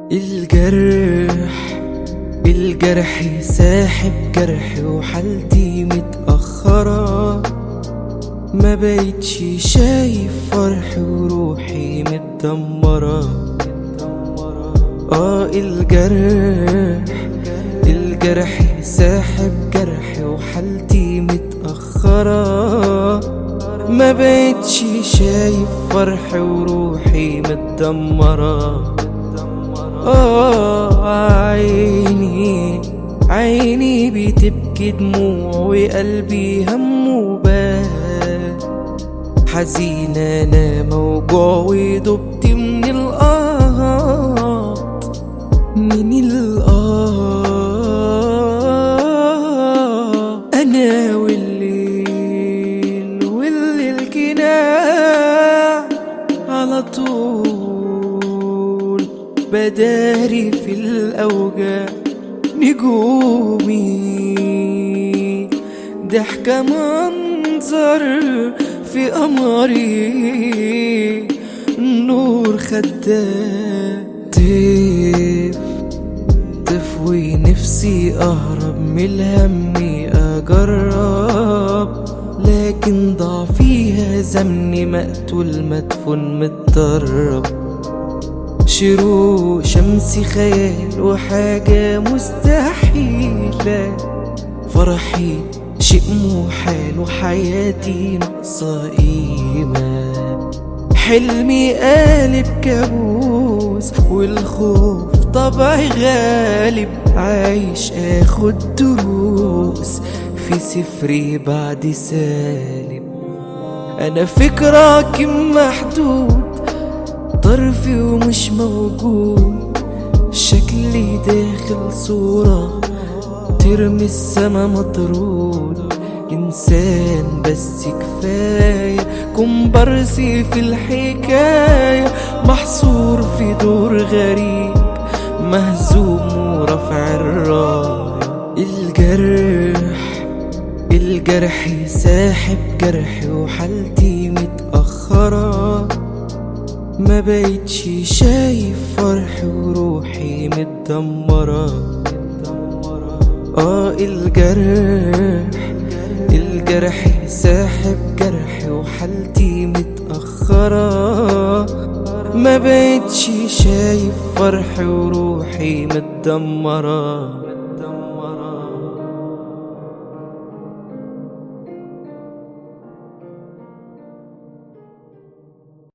الجرح الجرح ساحب جرحي وحالتي متأخرة ما بقتش شايف فرحي وروحي متدمرة اه الجرح الجرح ساحب جرحي وحالتي متأخرة ما بقتش شايف فرحي وروحي متدمرة آه عيني عيني بتبكي دموع وقلبي همه بات حزينة أنا موجوع ودبت من القهط من القهط أنا والليل والليل كناع على طول بداري في الأوجاع نجومي ضحكة منظر في قمري نور خدام طيف تفوي نفسي أهرب من الهم أجرب لكن ضعفي هزمني مقتول مدفون متدرب شروق شمسي خيال وحاجة مستحيلة فرحي شيء محال وحياتي ناقصة قيمة حلمي قالب كابوس والخوف طبعي غالب عايش اخد دروس في سفري بعد سالب انا فكرك محدود طرفي ومش موجود شكلي داخل صورة ترمي السما مطرود إنسان بس كفاية كومبارسي في الحكاية محصور في دور غريب مهزوم ورفع الراية الجرح الجرح ساحب جرحي وحالتي متأخرة ما بقتش شايف فرحي وروحي متدمرة اه الجرح الجرح ساحب جرحي وحالتي متأخرة ما بقتش شايف فرحي وروحي متدمرة